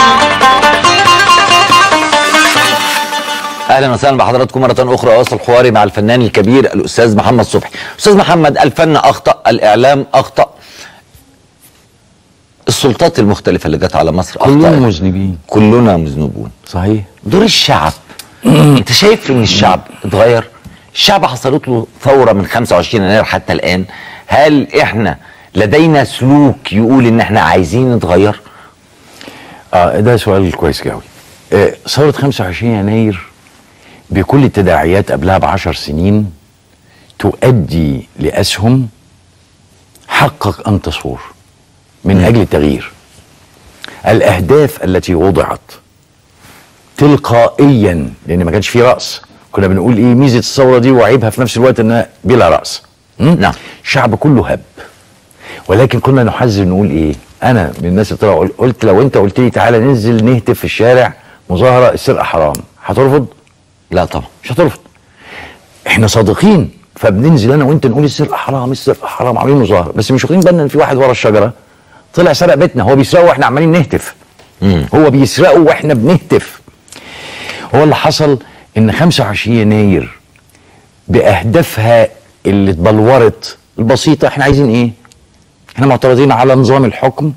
اهلا وسهلا بحضراتكم مره اخرى اواصل حواري مع الفنان الكبير الاستاذ محمد صبحي استاذ محمد الفن اخطا الاعلام اخطا السلطات المختلفه اللي جت على مصر كلنا أخطأت. مذنبين كلنا مذنبون صحيح دور الشعب انت شايف ان الشعب اتغير الشعب حصلت له ثوره من 25 يناير حتى الان هل احنا لدينا سلوك يقول ان احنا عايزين نتغير اه ده سؤال كويس قوي آه ثورة 25 يناير بكل التداعيات قبلها بعشر سنين تؤدي لأسهم حقق أن تصور من أجل التغيير الأهداف التي وضعت تلقائيا لأن ما كانش في رأس كنا بنقول إيه ميزة الثورة دي وعيبها في نفس الوقت إنها بلا رأس م? نعم. الشعب كله هب ولكن كنا نحذر نقول ايه انا من الناس اللي طلعوا قلت لو انت قلت لي تعالى ننزل نهتف في الشارع مظاهره السرقه حرام هترفض لا طبعا مش هترفض احنا صادقين فبننزل انا وانت نقول السرقه حرام السرقه حرام عاملين مظاهره بس مش واخدين بالنا ان في واحد ورا الشجره طلع سرق بيتنا هو بيسرقه واحنا عمالين نهتف مم. هو بيسرقه واحنا بنهتف هو اللي حصل ان 25 يناير باهدافها اللي اتبلورت البسيطه احنا عايزين ايه؟ احنا معترضين على نظام الحكم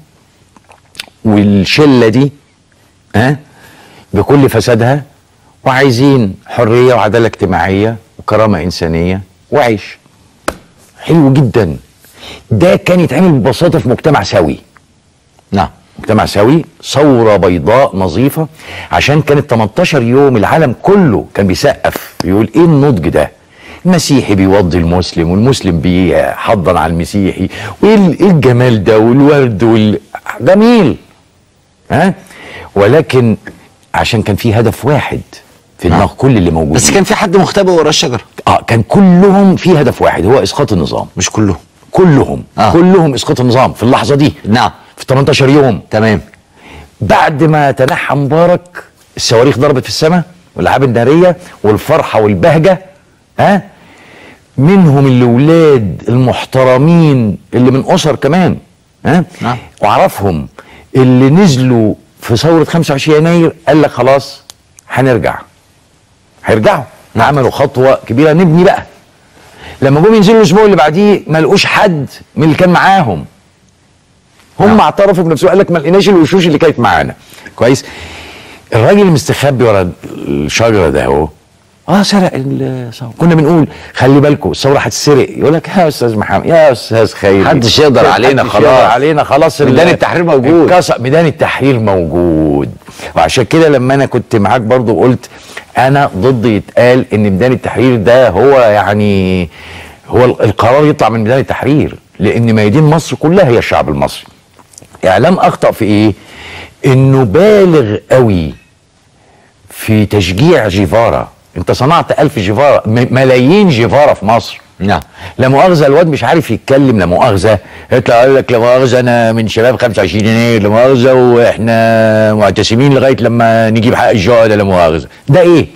والشله دي ها بكل فسادها وعايزين حريه وعداله اجتماعيه وكرامه انسانيه وعيش حلو جدا ده كان يتعمل ببساطه في مجتمع سوي نعم مجتمع سوي ثورة بيضاء نظيفة عشان كانت 18 يوم العالم كله كان بيسقف يقول ايه النضج ده المسيحي بيوضي المسلم والمسلم بيحضن على المسيحي وايه ال- إيه الجمال ده والورد وال... جميل ها ولكن عشان كان في هدف واحد في دماغ كل اللي موجودين بس كان في حد مختبئ ورا الشجره اه كان كلهم في هدف واحد هو اسقاط النظام مش كلهم كلهم آه. آه. كلهم اسقاط النظام في اللحظه دي نعم في 18 يوم تمام بعد ما تنحى مبارك الصواريخ ضربت في السماء والالعاب الناريه والفرحه والبهجه ها منهم اللي ولاد المحترمين اللي من اسر كمان ها نعم. واعرفهم اللي نزلوا في ثوره 25 يناير قال لك خلاص هنرجع هيرجعوا عملوا خطوه كبيره نبني بقى لما جم ينزلوا الاسبوع اللي بعديه ما لقوش حد من اللي كان معاهم هم نعم. اعترفوا بنفسهم قال لك ما لقيناش الوشوش اللي كانت معانا كويس الراجل المستخبي ورا الشجره ده اهو اه سرق الثوره كنا بنقول خلي بالكم الثوره هتتسرق يقول لك يا استاذ محمد يا استاذ خيري محدش يقدر علينا محدش خلاص. يقدر علينا خلاص ال- ميدان التحرير موجود. اتكسر ميدان التحرير موجود وعشان كده لما انا كنت معاك برضو قلت انا ضد يتقال ان ميدان التحرير ده هو يعني هو ال- القرار يطلع من ميدان التحرير لان ميادين مصر كلها هي الشعب المصري اعلام اخطا في ايه انه بالغ قوي في تشجيع جيفارا انت صنعت ألف جيفارا م- ملايين جيفارا في مصر نعم لا مؤاخذه الواد مش عارف يتكلم لا مؤاخذه يطلع يقول لك لا مؤاخذه انا من شباب 25 يناير لا مؤاخذه واحنا معتصمين لغايه لما نجيب حق الشهداء لا مؤاخذه ده ايه؟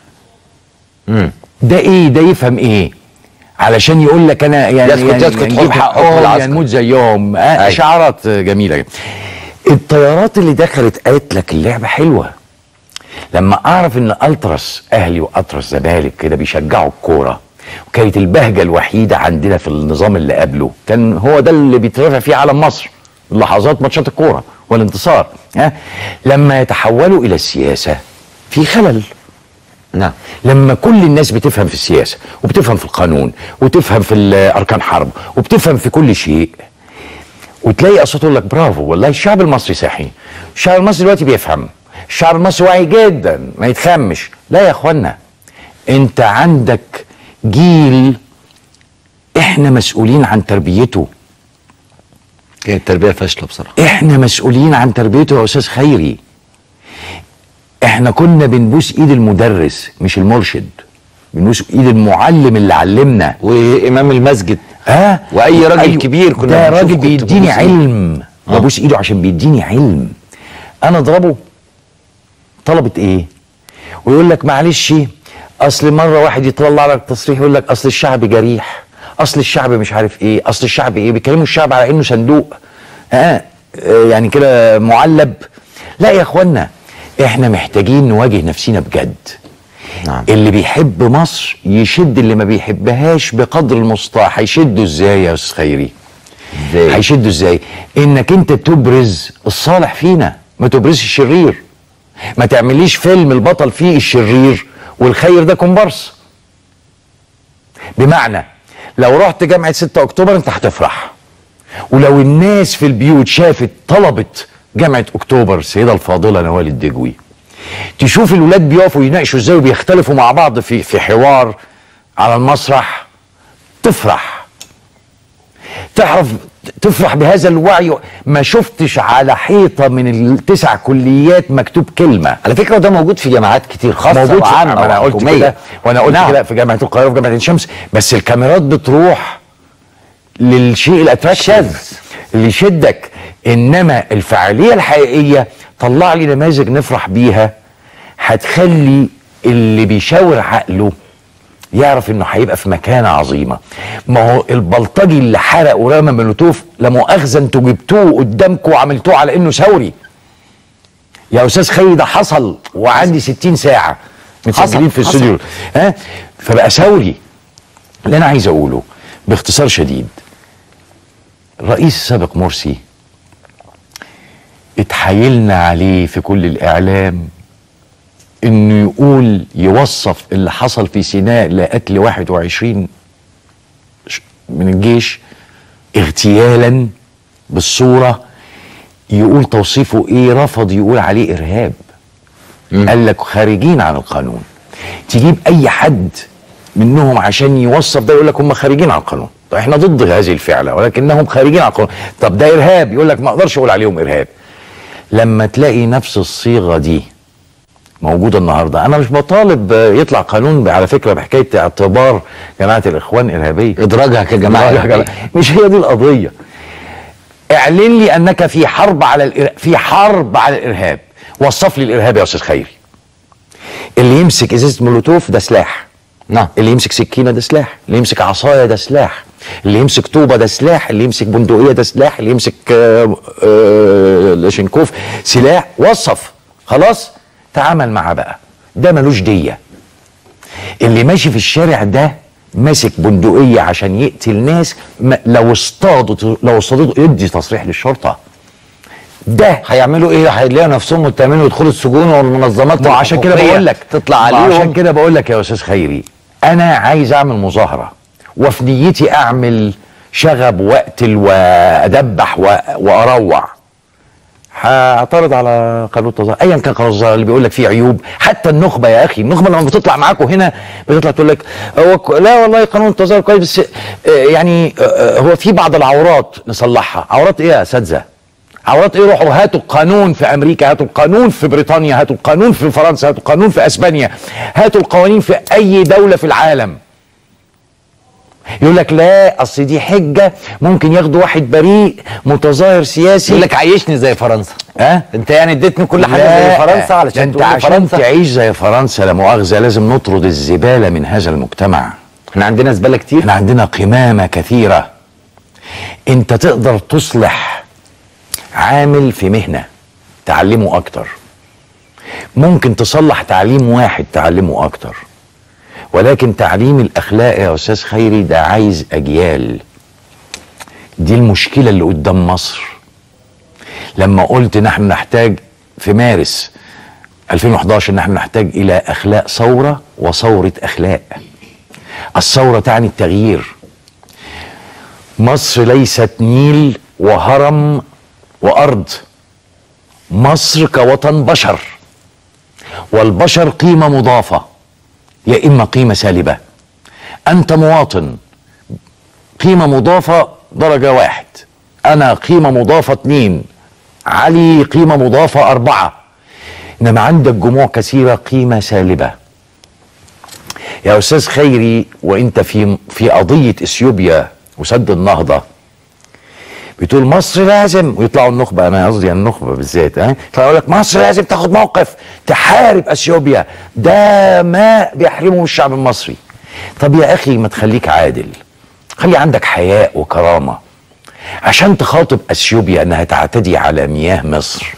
مم. ده ايه؟ ده يفهم ايه؟ علشان يقول لك انا يعني يسكت- يعني يسكت نجيب حكم- حكم حقهم العسكر. يعني نموت زيهم آه أيوة. اشعارات جميله جدا. الطيارات اللي دخلت قالت لك اللعبه حلوه لما اعرف ان التراس اهلي والتراس زمالك كده بيشجعوا الكوره وكانت البهجه الوحيده عندنا في النظام اللي قبله كان هو ده اللي بيترفع فيه علم مصر لحظات ماتشات الكوره والانتصار ها لما يتحولوا الى السياسه في خلل نعم لما كل الناس بتفهم في السياسه وبتفهم في القانون وتفهم في ال- اركان حرب وبتفهم في كل شيء وتلاقي اصوات تقول لك برافو والله الشعب المصري صحي الشعب المصري دلوقتي بيفهم الشعب المصري واعي جدا ما يتخمش لا يا اخوانا انت عندك جيل احنا مسؤولين عن تربيته كانت تربيه فاشله بصراحه احنا مسؤولين عن تربيته يا استاذ خيري احنا كنا بنبوس ايد المدرس مش المرشد بنبوس ايد المعلم اللي علمنا وامام المسجد ها وأي راجل أيوة. كبير كنا ده بنشوفه راجل كنت بيديني ببوس إيده. علم آه. ببوس ايده عشان بيديني علم انا اضربه طلبت ايه ويقول لك معلش اصل مره واحد يطلع لك تصريح يقول لك اصل الشعب جريح اصل الشعب مش عارف ايه اصل الشعب ايه بيكلموا الشعب على انه صندوق ها آه يعني كده معلب لا يا اخوانا احنا محتاجين نواجه نفسنا بجد نعم. اللي بيحب مصر يشد اللي ما بيحبهاش بقدر المستطاع هيشده ازاي يا استاذ خيري ازاي هيشده ازاي انك انت تبرز الصالح فينا ما تبرزش الشرير ما تعمليش فيلم البطل فيه الشرير والخير ده كومبارس بمعنى لو رحت جامعة 6 اكتوبر انت هتفرح ولو الناس في البيوت شافت طلبت جامعة اكتوبر السيدة الفاضلة نوال الدجوي تشوف الولاد بيقفوا يناقشوا ازاي وبيختلفوا مع بعض في في حوار على المسرح تفرح تعرف تفرح بهذا الوعي ما شفتش على حيطة من التسع كليات مكتوب كلمة على فكره ده موجود في جامعات كتير خاصه موجود في وعامه انا قلت وحكومية. كده وانا قلت نعم. كده في جامعه القاهره وفي جامعه عين شمس بس الكاميرات بتروح للشيء الاتراكشن اللي يشدك انما الفعاليه الحقيقيه طلع لي نماذج نفرح بيها هتخلي اللي بيشاور عقله يعرف انه هيبقى في مكانه عظيمه ما هو البلطجي اللي حرق ورمى مولوتوف لا مؤاخذه انتوا جبتوه قدامكم وعملتوه على انه ثوري يا استاذ خيري ده حصل وعندي 60 ساعه متسجلين في حصل. الاستوديو ها فبقى ثوري اللي انا عايز اقوله باختصار شديد الرئيس السابق مرسي اتحايلنا عليه في كل الاعلام انه يقول يوصف اللي حصل في سيناء لقتل 21 ش- من الجيش اغتيالا بالصوره يقول توصيفه ايه رفض يقول عليه ارهاب قال لك خارجين عن القانون تجيب اي حد منهم عشان يوصف ده يقول لك هم خارجين عن القانون طب احنا ضد هذه الفعله ولكنهم خارجين عن القانون طب ده ارهاب يقول لك ما اقدرش اقول عليهم ارهاب لما تلاقي نفس الصيغه دي موجوده النهارده انا مش بطالب آه، يطلع قانون على فكره بحكايه اعتبار جماعه الاخوان ارهابيه ادراجها كجماعه لا، لا، لا، مش هي دي القضيه اعلن لي انك في حرب على الإر... في حرب على الارهاب وصف لي الارهاب يا استاذ خيري اللي يمسك ازازه مولوتوف ده سلاح نعم اللي يمسك سكينه ده سلاح اللي يمسك عصايه ده سلاح اللي يمسك طوبه ده سلاح اللي يمسك بندقيه ده سلاح اللي يمسك آه، آه، لاشنكوف سلاح وصف خلاص تعامل معاه بقى ده ملوش ديه اللي ماشي في الشارع ده ماسك بندقيه عشان يقتل ناس ما لو اصطادوا لو اصطادوا يدي تصريح للشرطه ده هيعملوا ايه هيلاقوا نفسهم متهمين ويدخلوا السجون والمنظمات ما عشان كده الحقوقية بقول لك تطلع ما عليهم عشان كده بقول لك يا استاذ خيري انا عايز اعمل مظاهره وفي نيتي اعمل شغب واقتل وادبح و- واروع هعترض على قانون التظاهر ايا كان قانون التظاهر اللي بيقول لك فيه عيوب حتى النخبه يا اخي النخبه لما بتطلع معاكم هنا بتطلع تقول لك هو ك- لا والله قانون التظاهر كويس بس آه، يعني آه، آه، هو في بعض العورات نصلحها عورات ايه يا اساتذه عورات ايه روحوا هاتوا القانون في امريكا هاتوا القانون في بريطانيا هاتوا القانون في فرنسا هاتوا القانون في اسبانيا هاتوا القوانين في اي دوله في العالم يقول لك لا اصل دي حجه ممكن ياخدوا واحد بريء متظاهر سياسي يقول لك عيشني زي فرنسا ها انت يعني اديتني كل حاجه لا، زي فرنسا ده علشان انت تقول لي عشان فرنسا تعيش زي فرنسا لا مؤاخذه لازم نطرد الزباله من هذا المجتمع احنا عندنا زباله كتير احنا عندنا قمامه كثيره انت تقدر تصلح عامل في مهنه تعلمه اكتر ممكن تصلح تعليم واحد تعلمه اكتر ولكن تعليم الاخلاق يا استاذ خيري ده عايز اجيال دي المشكله اللي قدام مصر لما قلت نحن نحتاج في مارس 2011 نحن نحتاج الى اخلاق ثوره وثوره اخلاق الثوره تعني التغيير مصر ليست نيل وهرم وارض مصر كوطن بشر والبشر قيمه مضافه يا اما قيمه سالبه انت مواطن قيمه مضافه درجه واحد انا قيمه مضافه اتنين علي قيمه مضافه اربعه انما عندك جموع كثيره قيمه سالبه يا استاذ خيري وانت في في قضيه اثيوبيا وسد النهضه بتقول مصر لازم ويطلعوا النخبه انا قصدي النخبه بالذات ها يطلعوا يقول لك مصر لازم تاخد موقف تحارب اثيوبيا ده ما بيحرمه الشعب المصري طب يا اخي ما تخليك عادل خلي عندك حياء وكرامه عشان تخاطب اثيوبيا انها تعتدي على مياه مصر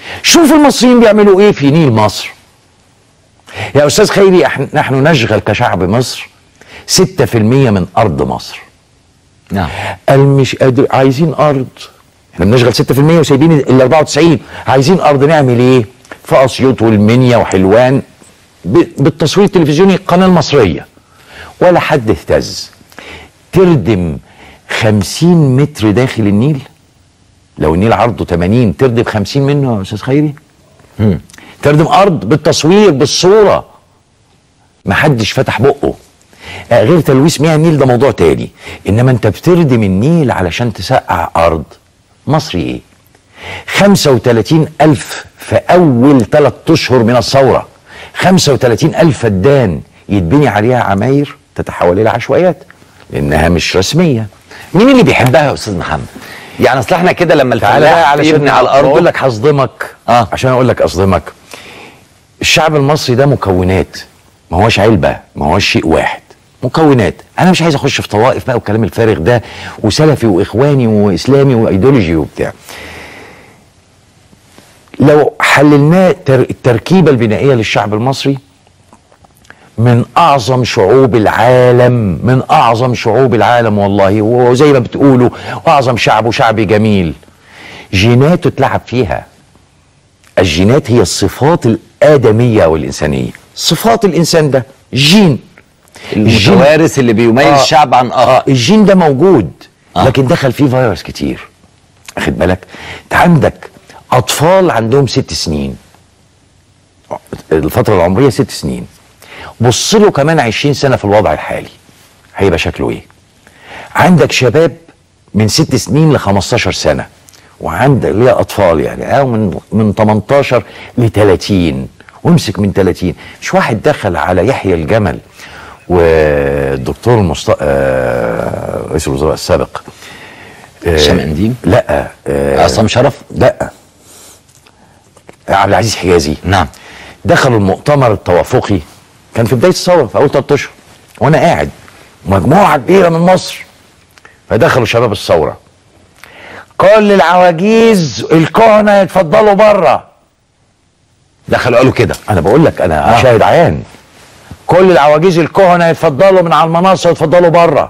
شوف المصريين بيعملوا ايه في نيل مصر يا استاذ خيري إحنا- نحن نشغل كشعب مصر 6% من ارض مصر نعم قال مش قادر عايزين ارض احنا بنشغل 6% وسايبين ال 94 عايزين ارض نعمل ايه في اسيوط والمنيا وحلوان ب- بالتصوير التلفزيوني القناه المصريه ولا حد اهتز تردم 50 متر داخل النيل لو النيل عرضه 80 تردم 50 منه يا استاذ خيري تردم ارض بالتصوير بالصوره محدش فتح بقه آه، غير تلويث مياه النيل ده موضوع تاني انما انت بتردم النيل علشان تسقع ارض مصري ايه 35 ألف في أول ثلاث أشهر من الثورة 35 ألف فدان يتبني عليها عماير تتحول إلى عشوائيات لأنها مش رسمية مين اللي بيحبها يا استاذ محمد يعني اصل احنا كده لما تعالى الفلاح بقى علشان يبني على الارض اقول لك هصدمك آه. عشان اقول لك اصدمك الشعب المصري ده مكونات ما هوش علبه ما هوش شيء واحد مكونات انا مش عايز اخش في طوائف بقى والكلام الفارغ ده وسلفي واخواني واسلامي وايديولوجي وبتاع لو حللناه تر التركيبه البنائيه للشعب المصري من اعظم شعوب العالم من اعظم شعوب العالم والله وزي ما بتقولوا واعظم شعب وشعب جميل جيناته اتلعب فيها الجينات هي الصفات الادميه والانسانيه صفات الانسان ده جين الجين- المتوارث اللي بيميز آه. شعب عن اخر اه الجين ده موجود آه. لكن دخل فيه فيروس كتير اخد بالك انت عندك اطفال عندهم ست سنين الفتره العمريه ست سنين بص له كمان 20 سنه في الوضع الحالي هيبقى شكله ايه عندك شباب من ست سنين ل 15 سنه وعندك ليه اطفال يعني او من من 18 ل 30 وامسك من 30 مش واحد دخل على يحيى الجمل والدكتور مصط... آه... رئيس الوزراء السابق هشام انديم لا آه... عصام شرف لا عبد العزيز حجازي نعم دخلوا المؤتمر التوافقي كان في بدايه الثوره في اول ثلاث اشهر وانا قاعد مجموعه كبيره من مصر فدخلوا شباب الثوره قال للعواجيز الكهنه يتفضلوا بره دخلوا قالوا كده انا بقول لك انا آه. شاهد عيان كل العواجيز الكهنه يتفضلوا من على المنصه يتفضلوا بره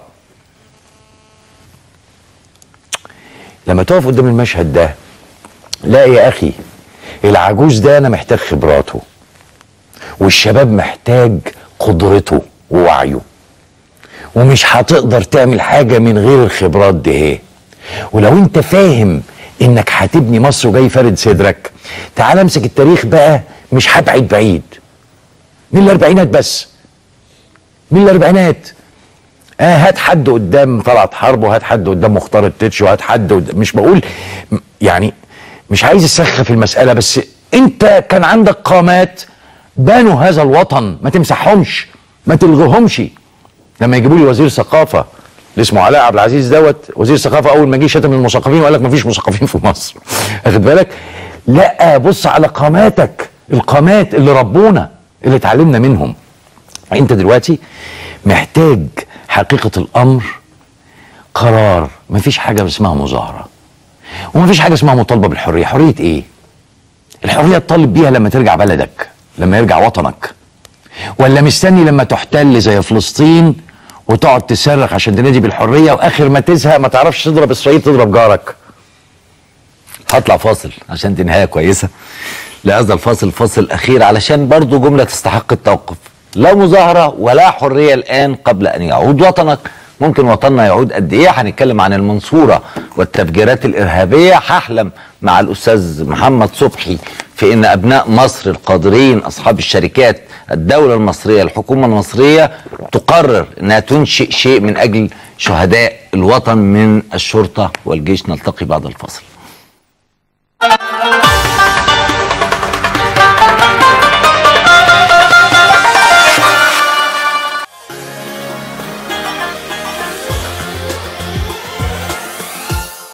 لما تقف قدام المشهد ده لا يا اخي العجوز ده انا محتاج خبراته والشباب محتاج قدرته ووعيه ومش هتقدر تعمل حاجة من غير الخبرات دي ايه ولو انت فاهم انك هتبني مصر وجاي فارد صدرك تعال امسك التاريخ بقى مش هبعد بعيد من الاربعينات بس من الاربعينات اه هات حد قدام طلعت حرب وهات حد قدام مختار التتش وهات حد قدام مش بقول م- يعني مش عايز اسخف المساله بس انت كان عندك قامات بانوا هذا الوطن ما تمسحهمش ما تلغيهمش لما يجيبوا لي وزير ثقافه اللي اسمه علاء عبد العزيز دوت وزير ثقافه اول ما جه شتم المثقفين وقال لك ما فيش مثقفين في مصر واخد بالك لا بص على قاماتك القامات اللي ربونا اللي اتعلمنا منهم انت دلوقتي محتاج حقيقه الامر قرار مفيش حاجه اسمها مظاهره ومفيش حاجه اسمها مطالبه بالحريه حريه ايه الحريه تطالب بيها لما ترجع بلدك لما يرجع وطنك ولا مستني لما تحتل زي فلسطين وتقعد تصرخ عشان تنادي بالحريه واخر ما تزهق ما تعرفش تضرب اسرائيل تضرب جارك هطلع فاصل عشان دي نهايه كويسه لهذا الفاصل فاصل اخير علشان برضو جمله تستحق التوقف لا مظاهره ولا حريه الان قبل ان يعود وطنك ممكن وطننا يعود قد ايه هنتكلم عن المنصوره والتفجيرات الارهابيه هحلم مع الاستاذ محمد صبحي في ان ابناء مصر القادرين اصحاب الشركات الدوله المصريه الحكومه المصريه تقرر انها تنشئ شيء من اجل شهداء الوطن من الشرطه والجيش نلتقي بعد الفاصل